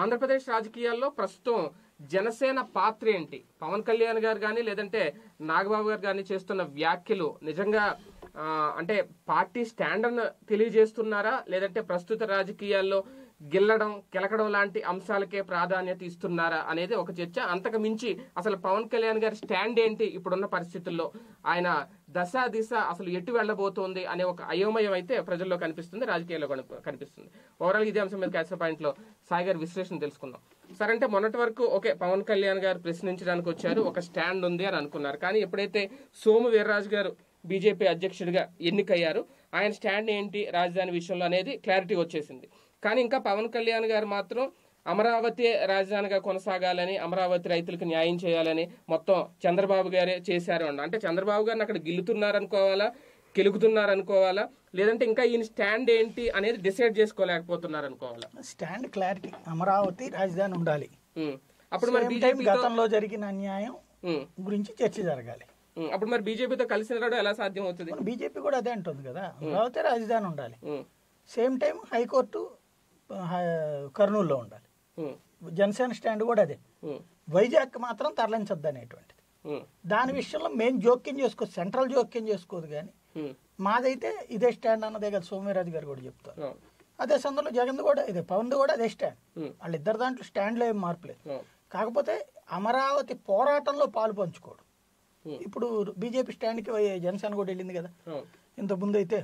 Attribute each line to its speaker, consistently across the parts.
Speaker 1: ఆంధ్రప్రదేశ్ రాజకీయాల్లో ప్రస్తుతం జనసేన పాత్ర ఏంటి పవన్ కళ్యాణ్ గారు కానీ లేదంటే నాగబాబు గారు కానీ చేస్తున్న వ్యాఖ్యలు నిజంగా ఆ, అంటే పార్టీ స్టాండర్డ్ తెలియజేస్తున్నారా లేదంటే ప్రస్తుత రాజకీయాల్లో గిల్లడం కెలకడం లాంటి అంశాలకే ప్రాధాన్యత ఇస్తున్నారా అనేది ఒక చర్చ అంతకు మించి అసలు పవన్ కళ్యాణ్ గారి స్టాండ్ ఏంటి ఇప్పుడున్న పరిస్థితుల్లో ఆయన దశ దిశ అసలు ఎటు వెళ్ళబోతోంది అనే ఒక అయోమయం అయితే ప్రజల్లో కనిపిస్తుంది రాజకీయాల్లో కనిప- కనిపిస్తుంది ఓవరాల్ ఇదే అంశం మీద క్యాన్సర్ పాయింట్ లో సాయి గారి విశ్లేషణ తెలుసుకుందాం సరే అంటే మొన్నటి వరకు ఓకే పవన్ కళ్యాణ్ గారు ప్రశ్నించడానికి వచ్చారు ఒక స్టాండ్ ఉంది అని అనుకున్నారు కానీ ఎప్పుడైతే సోము వీర్రాజు గారు బీజేపీ అధ్యక్షుడిగా ఎన్నికయ్యారు ఆయన స్టాండ్ ఏంటి రాజధాని విషయంలో అనేది క్లారిటీ వచ్చేసింది కానీ ఇంకా పవన్ కళ్యాణ్ గారు మాత్రం అమరావతి రాజధానిగా కొనసాగాలని అమరావతి రైతులకు న్యాయం చేయాలని మొత్తం చంద్రబాబు గారే చేశారు అన్న అంటే చంద్రబాబు గారిని అక్కడ గిల్లుతున్నారు అనుకోవాలా కెలుకుతున్నారు అనుకోవాలా లేదంటే ఇంకా ఈయన స్టాండ్ ఏంటి అనేది డిసైడ్ చేసుకోలేకపోతున్నారు అనుకోవాలా
Speaker 2: స్టాండ్ క్లారిటీ అమరావతి రాజధాని ఉండాలి
Speaker 1: ఉమ్. అప్పుడు మరి
Speaker 2: Same time
Speaker 1: బీజేపీతో
Speaker 2: గతంలో జరిగిన అన్యాయం గురించి చర్చ జరగాలి
Speaker 1: అప్పుడు మరి బీజేపీతో కలిసి రావడం ఎలా సాధ్యం అవుతుంది
Speaker 2: మన బీజేపీ కూడా అదే అంటుంది కదా అమరావతి రాజధాని ఉండాలి
Speaker 1: ఉమ్.
Speaker 2: సేమ్ టైం హైకోర్టు ఆ, హై- కర్నూలులో ఉండాలి
Speaker 1: ఉమ్.
Speaker 2: జనసేన స్టాండ్ కూడా అదే
Speaker 1: ఉమ్.
Speaker 2: వైజాగ్ మాత్రం తరలించద్దు అనేటువంటిది
Speaker 1: ఉమ్.
Speaker 2: దాని విషయంలో మేము జోక్యం చేసుకో సెంట్రల్ జోక్యం చేసుకోదు కానీ
Speaker 1: ఉమ్.
Speaker 2: మాదైతే ఇదే స్టాండ్ అన్నదే కదా సోమవీరాజు గారు కూడా చెప్తారు
Speaker 1: అవును.
Speaker 2: అదే సందర్భంలో జగన్ కూడా ఇదే పవన్ కూడా అదే స్టాండ్
Speaker 1: ఉమ్.
Speaker 2: వాళ్ళిద్దరు దాంట్లో స్టాండ్లో ఏం మార్పు లేదు
Speaker 1: అవును.
Speaker 2: కాకపోతే అమరావతి పోరాటంలో పాలు పంచుకోడు
Speaker 1: ఉమ్.
Speaker 2: ఇప్పుడు బీజేపీ స్టాండ్కి వై- జనసేన కూడా వెళ్ళింది కదా
Speaker 1: అవును.
Speaker 2: ఇంతకుముందు అయితే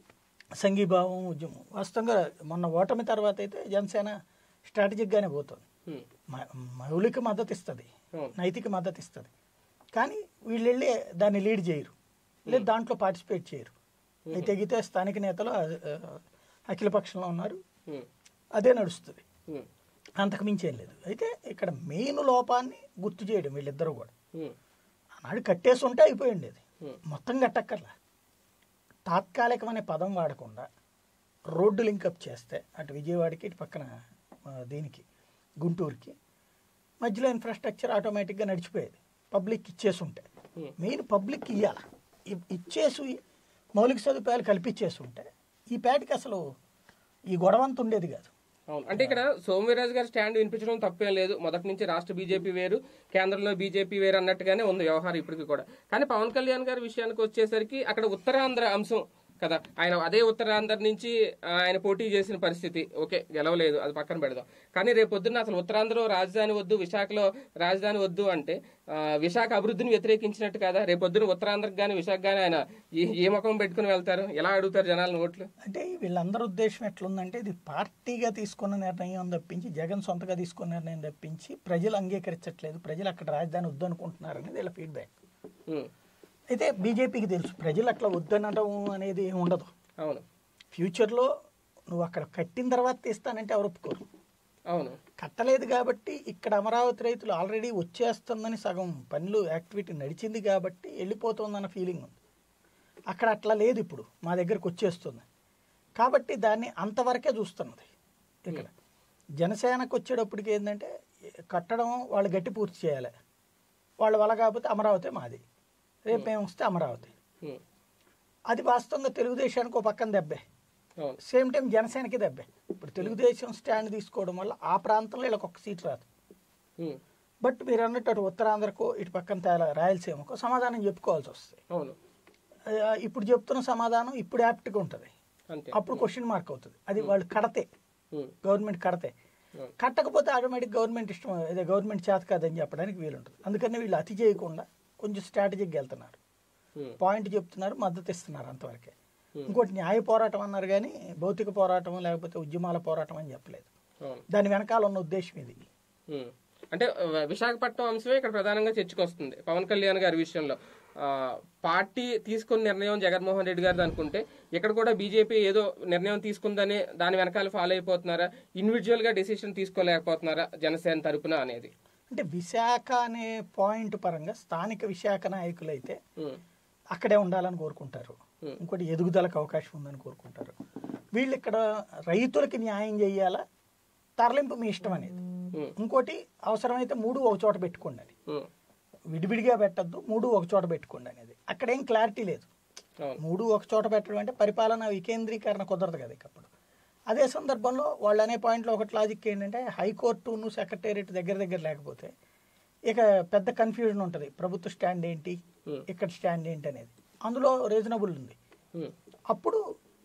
Speaker 2: సంఘీభావం ఉద్యమం వాస్తవంగా మొన్న ఓటమి తర్వాత అయితే జనసేన స్ట్రాటజిక్గానే పోతుంది
Speaker 1: ఉమ్.
Speaker 2: మ- మౌలిక మద్దతు ఇస్తుంది
Speaker 1: అవును.
Speaker 2: నైతిక మద్దతు ఇస్తుంది కానీ వీళ్ళు వెళ్ళి దాన్ని లీడ్ చేయరు లేదు దాంట్లో పార్టిసిపేట్ చేయరు అయితే తెగితే స్థానిక నేతలు ఆ, ఆ, అఖిలపక్షంలో ఉన్నారు
Speaker 1: ఉమ్.
Speaker 2: అదే నడుస్తుంది
Speaker 1: ఉమ్.
Speaker 2: అంతకు మించి ఏం లేదు అయితే ఇక్కడ మెయిన్ లోపాన్ని గుర్తు చేయడం వీళ్ళిద్దరూ కూడా
Speaker 1: ఉమ్.
Speaker 2: ఆనాడు కట్టేసి ఉంటే అయిపోయింది అది
Speaker 1: Hmm.
Speaker 2: మొత్తం కట్టక్కర్లా తాత్కాలికం అనే పదం వాడకుండా రోడ్డు లింకప్ చేస్తే అటు విజయవాడకి ఇటు పక్కన ఆ, దీనికి గుంటూరుకి మధ్యలో ఇన్ఫ్రాస్ట్రక్చర్ ఆటోమేటిక్గా నడిచిపోయేది పబ్లిక్ ఇచ్చేసి ఉంటే
Speaker 1: Hmm.
Speaker 2: మెయిన్ పబ్లిక్ ఇవ్వాలి ఇచ్చేసి మౌలిక సదుపాయాలు కల్పించేసి ఉంటే ఈ పేటకి అసలు ఈ గొడవ అంత ఉండేది కాదు
Speaker 1: అవును అంటే ఇక్కడ సోమవీరాజు గారి స్టాండ్ వినిపించడం తప్పేం లేదు మొదటి నుంచి రాష్ట్ర బీజేపీ వేరు కేంద్రంలో బీజేపీ వేరు అన్నట్టుగానే ఉంది వ్యవహారం ఇప్పటికి కూడా కానీ పవన్ కళ్యాణ్ గారి విషయానికి వచ్చేసరికి అక్కడ ఉత్తరాంధ్ర అంశం కదా ఆయన అదే ఉత్తరాంధ్ర నుంచి ఆ, ఆయన పోటీ చేసిన పరిస్థితి ఓకే గెలవలేదు అది పక్కన పెడదాం కానీ రేపు పొద్దున్న అసలు ఉత్తరాంధ్రలో రాజధాని వద్దు విశాఖలో రాజధాని వద్దు అంటే ఆ, విశాఖ అభివృద్ధిని వ్యతిరేకించినట్టు కదా రేపు పొద్దున్న ఉత్తరాంధ్రకు కానీ విశాఖ కానీ ఆయన ఏ- ఏ ముఖం పెట్టుకుని వెళ్తారు ఎలా అడుగుతారు జనాలను ఓట్లు
Speaker 2: అంటే వీళ్ళందరి ఉద్దేశం ఎట్లుందంటే ఇది పార్టీగా తీసుకున్న నిర్ణయం తప్పించి జగన్ సొంతగా తీసుకున్న నిర్ణయం తప్పించి ప్రజలు అంగీకరించట్లేదు ప్రజలు అక్కడ రాజధాని వద్దనుకుంటున్నారు అనేది వీళ్ళ ఫీడ్బ్యాక్
Speaker 1: ఉమ్,
Speaker 2: అయితే బీజేపీకి తెలుసు ప్రజలు అట్లా వద్దనడం అనేది ఏమి ఉండదు
Speaker 1: అవును
Speaker 2: ఫ్యూచర్లో నువ్వు అక్కడ కట్టిన తర్వాత తీస్తానంటే ఎవరు ఒప్పుకోరు
Speaker 1: అవును
Speaker 2: కట్టలేదు కాబట్టి ఇక్కడ అమరావతి రైతులు ఆల్రెడీ వచ్చేస్తుందని సగం పనులు యాక్టివిటీ నడిచింది కాబట్టి వెళ్ళిపోతుందన్న ఫీలింగ్ ఉంది అక్కడ అట్లా లేదు ఇప్పుడు మా దగ్గరకు వచ్చేస్తుంది కాబట్టి దాన్ని అంతవరకే చూస్తున్నది ఇక్కడ జనసేనకు వచ్చేటప్పటికి ఏంటంటే కట్టడం వాళ్ళు గట్టి పూర్తి చేయాలి వాళ్ళ వల్ల కాకపోతే అమరావతి మాది రేపు మేము వస్తే అమరావతి
Speaker 1: ఉమ్,
Speaker 2: అది వాస్తవంగా తెలుగుదేశానికి ఒక పక్కన దెబ్బే
Speaker 1: అవును
Speaker 2: సేమ్ టైం జనసేనకి దెబ్బే ఇప్పుడు తెలుగుదేశం స్టాండ్ తీసుకోవడం వల్ల ఆ ప్రాంతంలో వీళ్ళకి ఒక సీట్ రాదు
Speaker 1: ఉమ్,
Speaker 2: బట్ మీరు అన్నట్టు అటు ఉత్తరాంధ్రకో ఇటు పక్కన తేలా రాయలసీమకో సమాధానం చెప్పుకోవాల్సి వస్తుంది
Speaker 1: అవును
Speaker 2: ఆ, ఇప్పుడు చెప్తున్న సమాధానం ఇప్పుడు యాప్ట్గా ఉంటుంది
Speaker 1: అంతే
Speaker 2: అప్పుడు క్వశ్చన్ మార్క్ అవుతుంది అది వాళ్ళు కడతే
Speaker 1: ఉమ్,
Speaker 2: గవర్నమెంట్ కడతే
Speaker 1: అవును.
Speaker 2: కట్టకపోతే ఆటోమేటిక్ గవర్నమెంట్ ఇష్టం అదే గవర్నమెంట్ చేత కాదని చెప్పడానికి వీలుంటుంది అందుకని వీళ్ళు అతి చేయకుండా కొంచెం స్ట్రాటజీకి వెళ్తున్నారు
Speaker 1: ఉమ్,
Speaker 2: పాయింట్ చెప్తున్నారు మద్దతు ఇస్తున్నారు అంతవరకే
Speaker 1: Hmm.
Speaker 2: ఇంకోటి న్యాయ పోరాటం అన్నారు కానీ భౌతిక పోరాటం లేకపోతే ఉద్యమాల పోరాటం అని చెప్పలేదు
Speaker 1: అవును
Speaker 2: దాని వెనకాల ఉన్న ఉద్దేశం ఇది
Speaker 1: ఉమ్. అంటే వ- విశాఖపట్నం అంశమే ఇక్కడ ప్రధానంగా చర్చకు వస్తుంది పవన్ కళ్యాణ్ గారి విషయంలో ఆ, పార్టీ తీసుకున్న నిర్ణయం జగన్మోహన్ రెడ్డి గారిది అనుకుంటే ఇక్కడ కూడా బీజేపీ ఏదో నిర్ణయం తీసుకుందని దాని వెనకాల ఫాలో అయిపోతున్నారా ఇండివిజువల్ గా డెసిషన్ తీసుకోలేకపోతున్నారా జనసేన తరపున అనేది
Speaker 2: అంటే విశాఖ అనే పాయింట్ పరంగా స్థానిక విశాఖ నాయకులైతే
Speaker 1: ఉమ్,
Speaker 2: అక్కడే ఉండాలని కోరుకుంటారు
Speaker 1: Hmm.
Speaker 2: ఇంకోటి ఎదుగుదలకు అవకాశం ఉందని కోరుకుంటారు వీళ్ళు ఇక్కడ రైతులకి న్యాయం చేయాలా తరలింపు మీ ఇష్టం అనేది
Speaker 1: ఉమ్,
Speaker 2: ఇంకోటి అవసరమైతే మూడు ఒక చోట పెట్టుకోండి అని
Speaker 1: ఉమ్,
Speaker 2: విడివిడిగా పెట్టద్దు మూడు ఒక చోట పెట్టుకోండి అనేది అక్కడ ఏం క్లారిటీ లేదు
Speaker 1: అవును
Speaker 2: మూడు ఒక చోట పెట్టడం అంటే పరిపాలన వికేంద్రీకరణ కుదరదు కదా ఇక అప్పుడు అదే సందర్భంలో వాళ్ళు అనే పాయింట్లో ఒకటి లాజిక్ ఏంటంటే హైకోర్టును సెక్రటేరియట్ దగ్గర దగ్గర లేకపోతే ఇక పెద్ద కన్ఫ్యూజన్ ఉంటుంది ప్రభుత్వ స్టాండ్ ఏంటి
Speaker 1: Hmm.
Speaker 2: ఇక్కడ స్టాండ్ ఏంటి అనేది అందులో రీజనబుల్ ఉంది
Speaker 1: ఉమ్,
Speaker 2: అప్పుడు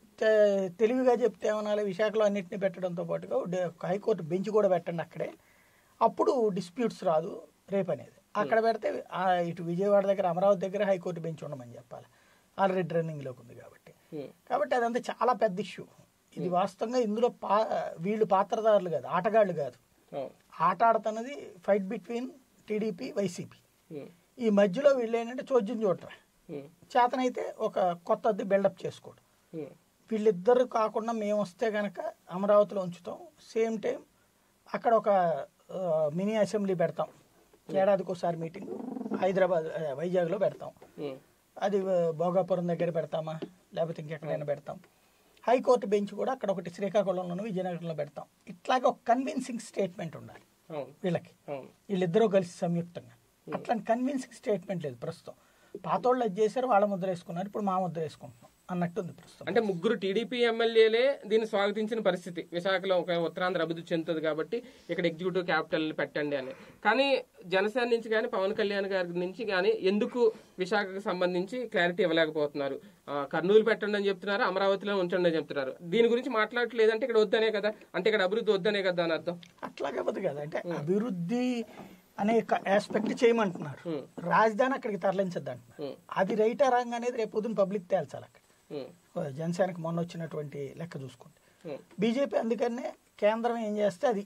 Speaker 2: తె- తెలివిగా చెప్తే ఏమనాలి విశాఖలో అన్నింటినీ పెట్టడంతో పాటుగా డే- హైకోర్టు బెంచ్ కూడా పెట్టండి అక్కడే అప్పుడు డిస్ప్యూట్స్ రాదు రేపు అనేది అక్కడ పెడితే ఆ ఇటు విజయవాడ దగ్గర అమరావతి దగ్గర హైకోర్టు బెంచ్ ఉండమని చెప్పాలి ఆల్రెడీ రన్నింగ్లోకి ఉంది కాబట్టి
Speaker 1: ఉమ్,
Speaker 2: కాబట్టి అదంతా చాలా పెద్ద ఇష్యూ ఇది వాస్తవంగా ఇందులో పా వీళ్ళు పాత్రదారులు కాదు ఆటగాళ్ళు కాదు
Speaker 1: అవును
Speaker 2: ఆట ఆడుతున్నది fight between TDP YCP
Speaker 1: um,
Speaker 2: ఈ మధ్యలో వీళ్ళు ఏంటంటే చోద్యం చూడటం
Speaker 1: ఉమ్,
Speaker 2: చేతనైతే ఒక కొత్తది బిల్డప్ చేసుకోవడం
Speaker 1: ఉమ్,
Speaker 2: వీళ్ళిద్దరు కాకుండా మేము వస్తే కనుక అమరావతిలో ఉంచుతాం సేమ్ టైం అక్కడ ఒక ఆ, మినీ అసెంబ్లీ పెడతాం ఏడాదికి ఒకసారి మీటింగ్ హైదరాబాద్ ఆ, వైజాగ్లో పెడతాం
Speaker 1: ఉమ్,
Speaker 2: అది ఆ, భోగాపురం దగ్గర పెడతామా లేకపోతే ఇంకెక్కడైనా పెడతాం హైకోర్టు బెంచ్ కూడా అక్కడ ఒకటి శ్రీకాకుళంలోనూ విజయనగరంలో పెడతాం ఇట్లాగే ఒక కన్విన్సింగ్ స్టేట్మెంట్ ఉండాలి
Speaker 1: అవును
Speaker 2: వీళ్ళకి
Speaker 1: అవును
Speaker 2: వీళ్ళిద్దరూ కలిసి సంయుక్తంగా అట్లాంటి కన్విన్సింగ్ స్టేట్మెంట్ లేదు ప్రస్తుతం పాతోళ్ళు అది చేశారు వాళ్ళ ముద్ర వేసుకున్నారు ఇప్పుడు మా ముద్ర వేసుకుంటున్నాం అన్నట్టుంది ప్రస్తుతం
Speaker 1: అంటే ముగ్గురు టీడీపీ ఎమ్మెల్యేలే దీన్ని స్వాగతించిన పరిస్థితి విశాఖలో ఒక ఉత్తరాంధ్ర అభివృద్ధి చెందుతుంది కాబట్టి ఇక్కడ ఎగ్జిక్యూటివ్ క్యాపిటల్ పెట్టండి అని కానీ జనసేన నుంచి కానీ పవన్ కళ్యాణ్ గారి నుంచి కానీ ఎందుకు విశాఖకు సంబంధించి క్లారిటీ ఇవ్వలేకపోతున్నారు ఆ, కర్నూలు పెట్టండి అని చెప్తున్నారు అమరావతిలో ఉంచండి అని చెప్తున్నారు దీని గురించి మాట్లాడట్లేదంటే ఇక్కడ వద్దనే కదా అంటే ఇక్కడ అభివృద్ధి వద్దనే కదా అని అర్థం
Speaker 2: అట్లాగే పోదు కదా అంటే అభివృద్ధి అనే ఆస్పెక్ట్ చేయమంటున్నారు
Speaker 1: Hmm.
Speaker 2: రాజధాని అక్కడికి తరలించద్దు అంటున్నారు
Speaker 1: Hmm.
Speaker 2: అది రైటా రాంగ్ అనేది రేపు పొద్దున పబ్లిక్ తేల్చాలి అక్కడ
Speaker 1: ఉమ్,
Speaker 2: జనసేనకి మొన్న వచ్చినటువంటి లెక్క చూసుకుంటే
Speaker 1: ఉమ్,
Speaker 2: బీజేపీ అందుకనే కేంద్రం ఏం చేస్తే అది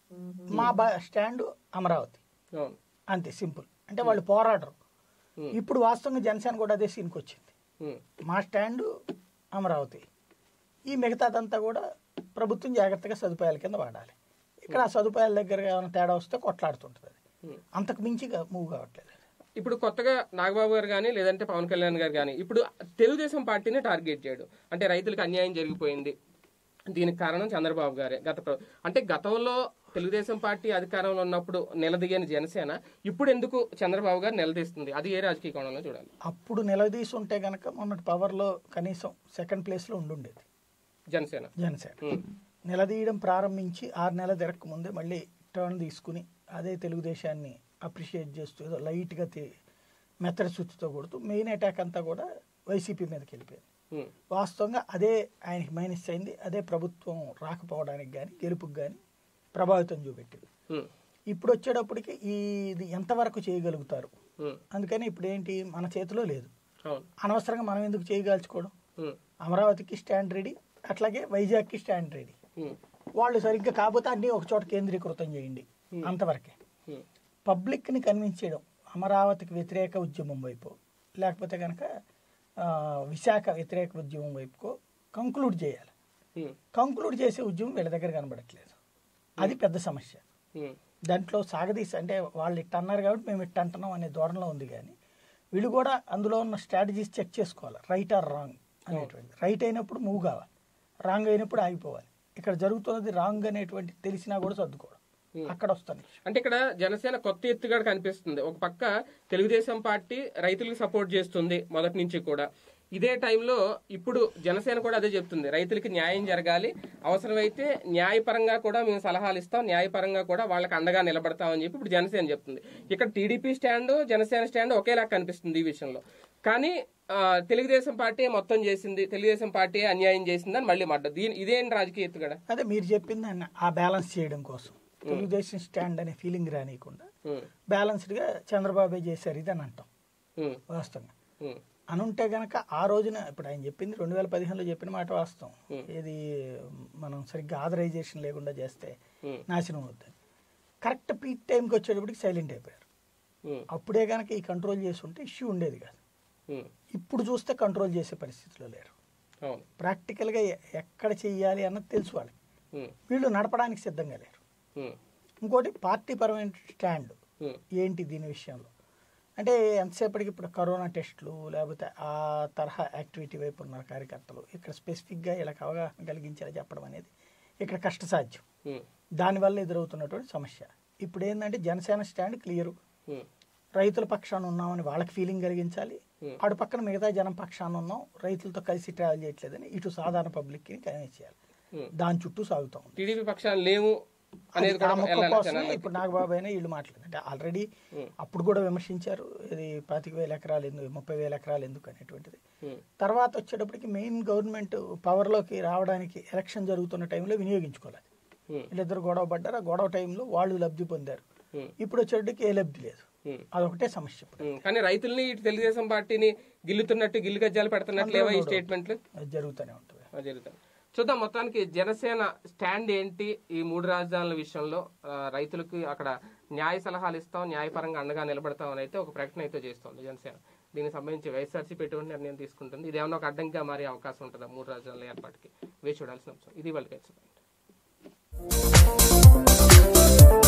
Speaker 2: మా బా స్టాండ్ అమరావతి
Speaker 1: అవును
Speaker 2: అంతే సింపుల్ అంటే వాళ్ళు పోరాడరు
Speaker 1: Hmm.
Speaker 2: ఇప్పుడు వాస్తవంగా జనసేన కూడా అదే సీన్కి వచ్చింది
Speaker 1: ఉమ్,
Speaker 2: మా స్టాండ్ అమరావతి ఈ మిగతాదంతా కూడా ప్రభుత్వం జాగ్రత్తగా సదుపాయాల కింద వాడాలి ఇక్కడ ఆ సదుపాయాల దగ్గర ఏమైనా తేడా వస్తే కొట్లాడుతుంటుంది అది
Speaker 1: ఉమ్.
Speaker 2: అంతకు మించి మూవ్ కావట్లేదు అది.
Speaker 1: ఇప్పుడు కొత్తగా నాగబాబు గారు కానీ లేదంటే పవన్ కళ్యాణ్ గారు కానీ ఇప్పుడు తెలుగుదేశం పార్టీని టార్గెట్ చేయడం అంటే రైతులకు అన్యాయం జరిగిపోయింది దీనికి కారణం చంద్రబాబు గారే గత ప్ర- అంటే గతంలో తెలుగుదేశం పార్టీ అధికారంలో ఉన్నప్పుడు నిలదీయని జనసేన ఇప్పుడు ఎందుకు చంద్రబాబు గారు నిలదీస్తుంది అది ఏ రాజకీయ కోణంలో చూడాలి
Speaker 2: అప్పుడు నిలదీసి ఉంటే కనుక మొన్నటి పవర్లో కనీసం సెకండ్ ప్లేస్లో ఉండుండేది
Speaker 1: జనసేన
Speaker 2: జనసేన
Speaker 1: ఉమ్,
Speaker 2: నిలదీయడం ప్రారంభించి ఆరు నెలల తిరగక ముందే మళ్ళీ టర్న్ తీసుకుని అదే తెలుగుదేశాన్ని అప్రిషియేట్ చేస్తూ ఏదో లైట్గా మెత్తడి సుత్తితో కొడుతూ మెయిన్ అటాక్ అంతా కూడా వైసీపీ మీదకి వెళ్ళిపోయింది
Speaker 1: ఉమ్,
Speaker 2: వాస్తవంగా అదే ఆయనకి మైనస్ అయింది అదే ప్రభుత్వం రాకపోవడానికి కానీ గెలుపుకి కానీ ప్రభావితం చూపెట్టింది
Speaker 1: ఉమ్,
Speaker 2: ఇప్పుడు వచ్చేటప్పటికి ఈ ఇది ఎంతవరకు చేయగలుగుతారు
Speaker 1: ఉమ్,
Speaker 2: అందుకని ఇప్పుడు ఏంటి మన చేతిలో లేదు
Speaker 1: అవును
Speaker 2: అనవసరంగా మనం ఎందుకు చేయగాల్చుకోవడం
Speaker 1: ఉమ్,
Speaker 2: అమరావతికి స్టాండ్ రెడీ అట్లాగే వైజాగ్కి స్టాండ్ రెడీ
Speaker 1: ఉమ్,
Speaker 2: వాళ్ళు సరిగ్గా కాకపోతే అన్నీ ఒక చోట కేంద్రీకృతం చేయండి అంతవరకే
Speaker 1: ఉమ్,
Speaker 2: పబ్లిక్ని కన్విన్స్ చేయడం అమరావతికి వ్యతిరేక ఉద్యమం వైపు లేకపోతే కనుక ఆ, విశాఖ వ్యతిరేక ఉద్యమం వైపుకో కంక్లూడ్ చేయాలి
Speaker 1: ఉమ్,
Speaker 2: కంక్లూడ్ చేసే ఉద్యమం వీళ్ళ దగ్గర కనబడట్లేదు అది పెద్ద సమస్య
Speaker 1: ఉమ్,
Speaker 2: దాంట్లో సాగదీసి అంటే వాళ్ళు ఇట్ట అన్నారు కాబట్టి మేము ఇట్ట అంటున్నాం అనే ధోరణిలో ఉంది కానీ వీళ్ళు కూడా అందులో ఉన్న స్ట్రాటజీస్ చెక్ చేసుకోవాలి రైట్ ఆర్ రాంగ్ అనేటువంటి రైట్ అయినప్పుడు మూవ్ కావాలి రాంగ్ అయినప్పుడు ఆగిపోవాలి ఇక్కడ జరుగుతున్నది రాంగ్ అనేటువంటి తెలిసినా కూడా సర్దుకోవడం అక్కడ వస్తుంది
Speaker 1: అంటే ఇక్కడ జనసేన కొత్త ఎత్తుగడ కనిపిస్తుంది ఒక పక్క తెలుగుదేశం పార్టీ రైతులకు సపోర్ట్ చేస్తుంది మొదటి నుంచి కూడా ఇదే టైంలో ఇప్పుడు జనసేన కూడా అదే చెప్తుంది రైతులకి న్యాయం జరగాలి అవసరమైతే న్యాయపరంగా కూడా మేము సలహాలు ఇస్తాం న్యాయపరంగా కూడా వాళ్ళకి అండగా నిలబడతామని చెప్పి ఇప్పుడు జనసేన చెప్తుంది ఇక్కడ టీడీపీ స్టాండ్ జనసేన స్టాండ్ ఒకేలా కనిపిస్తుంది ఈ విషయంలో కానీ ఆ, తెలుగుదేశం పార్టీ మొత్తం చేసింది తెలుగుదేశం పార్టీ అన్యాయం చేసిందని మళ్ళీ మాట దీని ఇదేం రాజకీయ ఎత్తుగడ
Speaker 2: అదే మీరు చెప్పింది అన్న ఆ బ్యాలెన్స్ చేయడం కోసం తెలుగుదేశం స్టాండ్ అనే ఫీలింగ్ రానియకుండా
Speaker 1: ఉమ్,
Speaker 2: బ్యాలెన్స్డ్గా చంద్రబాబే చేశారు ఇది అని అంటాం
Speaker 1: ఉమ్,
Speaker 2: వాస్తవంగా
Speaker 1: ఉమ్,
Speaker 2: అనుంటే గనక ఆ రోజున ఇప్పుడు ఆయన చెప్పింది రెండు వేల పదిహేనులో చెప్పిన మాట వాస్తవం
Speaker 1: Hmm.
Speaker 2: ఏది మనం సరిగ్గా ఆథరైజేషన్ లేకుండా చేస్తే
Speaker 1: ఉమ్,
Speaker 2: నాశనం అవుతుంది కరెక్ట్ పీక్ టైంకి వచ్చేటప్పటికి సైలెంట్ అయిపోయారు
Speaker 1: ఉమ్,
Speaker 2: అప్పుడే కనుక ఈ కంట్రోల్ చేసి ఉంటే ఇష్యూ ఉండేది కాదు
Speaker 1: ఉమ్,
Speaker 2: ఇప్పుడు చూస్తే కంట్రోల్ చేసే పరిస్థితిలో లేరు
Speaker 1: అవును
Speaker 2: ప్రాక్టికల్గా ఎ- ఎక్కడ చెయ్యాలి అన్నది తెలుసు వాళ్ళకి
Speaker 1: ఉమ్,
Speaker 2: వీళ్ళు నడపడానికి సిద్ధంగా లేరు
Speaker 1: ఉమ్,
Speaker 2: ఇంకోటి పార్టీ పరమైన స్టాండ్
Speaker 1: ఉమ్,
Speaker 2: ఏంటి దీని విషయంలో అంటే ఎంతసేపటికి ఇప్పుడు కరోనా టెస్టులు లేకపోతే ఆ తరహా యాక్టివిటీ వైపు ఉన్న కార్యకర్తలు ఇక్కడ స్పెసిఫిక్గా వీళ్ళకి అవగాహన కలిగించేలా చెప్పడం అనేది ఇక్కడ కష్టసాధ్యం
Speaker 1: ఉమ్,
Speaker 2: దానివల్ల ఎదురవుతున్నటువంటి సమస్య ఇప్పుడు ఏంటంటే జనసేన స్టాండ్ క్లియరు
Speaker 1: ఉమ్,
Speaker 2: రైతుల పక్షాన ఉన్నామని వాళ్ళకి ఫీలింగ్ కలిగించాలి
Speaker 1: Hmm.
Speaker 2: ఆడు పక్కన మిగతా జనం పక్షాన ఉన్నాం రైతులతో కలిసి ట్రావెల్ చేయట్లేదని ఇటు సాధారణ పబ్లిక్కి కన్విన్స్ చేయాలి దాని చుట్టూ సాగుతా ఉంది
Speaker 1: టీడీపీ పక్షాలు లేవు అనేది
Speaker 2: అది
Speaker 1: కూడా
Speaker 2: ఆ మొక్క
Speaker 1: వెళ్ళాలి
Speaker 2: కోసమే
Speaker 1: జనాల్లోకి.
Speaker 2: ఇప్పుడు నాగబాబు అయినా వీళ్ళు మాట్లాడారు అంటే ఆల్రెడీ అప్పుడు కూడా విమర్శించారు ఇది పాతిక వేల ఎకరాలు ఎందుకు ముప్పై వేల ఎకరాలు ఎందుకు అనేటువంటిది
Speaker 1: ఉమ్,
Speaker 2: తర్వాత వచ్చేటప్పటికి మెయిన్ గవర్నమెంట్ పవర్లోకి రావడానికి ఎలక్షన్ జరుగుతున్న టైంలో వినియోగించుకోలేదు
Speaker 1: ఉమ్,
Speaker 2: వీళ్ళిద్దరు గొడవ పడ్డారు ఆ గొడవ టైంలో వాళ్ళు లబ్ధి పొందారు
Speaker 1: ఉమ్,
Speaker 2: ఇప్పుడు వచ్చేటప్పటికి ఏ లబ్ధి లేదు
Speaker 1: ఉమ్.
Speaker 2: అదొకటే సమస్య ఇప్పుడు
Speaker 1: ఉమ్, కానీ రైతుల్ని ఇటు తెలుగుదేశం పార్టీని గిల్లుతున్నట్టు గిల్లు గజ్జాలు పెడుతున్నట్లు లేవా ఈ స్టేట్మెంట్లు
Speaker 2: అది జరుగుతూనే ఉంటుంది
Speaker 1: అది జరుగుతుంది చూద్దాం మొత్తానికి జనసేన స్టాండ్ ఏంటి ఈ మూడు రాజధానుల విషయంలో ఆ, రైతులకు అక్కడ న్యాయ సలహాలు ఇస్తాం న్యాయపరంగా అండగా నిలబడతాం అని అయితే ఒక ప్రకటన అయితే చేస్తోంది జనసేన దీనికి సంబంధించి వైఎస్ఆర్సీపీ ఎటువంటి నిర్ణయం తీసుకుంటుంది ఇది ఏమన్నా ఒక అడ్డంకిగా మారే అవకాశం ఉంటుందా మూడు రాజధానుల ఏర్పాటుకి వేచి చూడాల్సిన అంశం ఇది వాళ్ళకి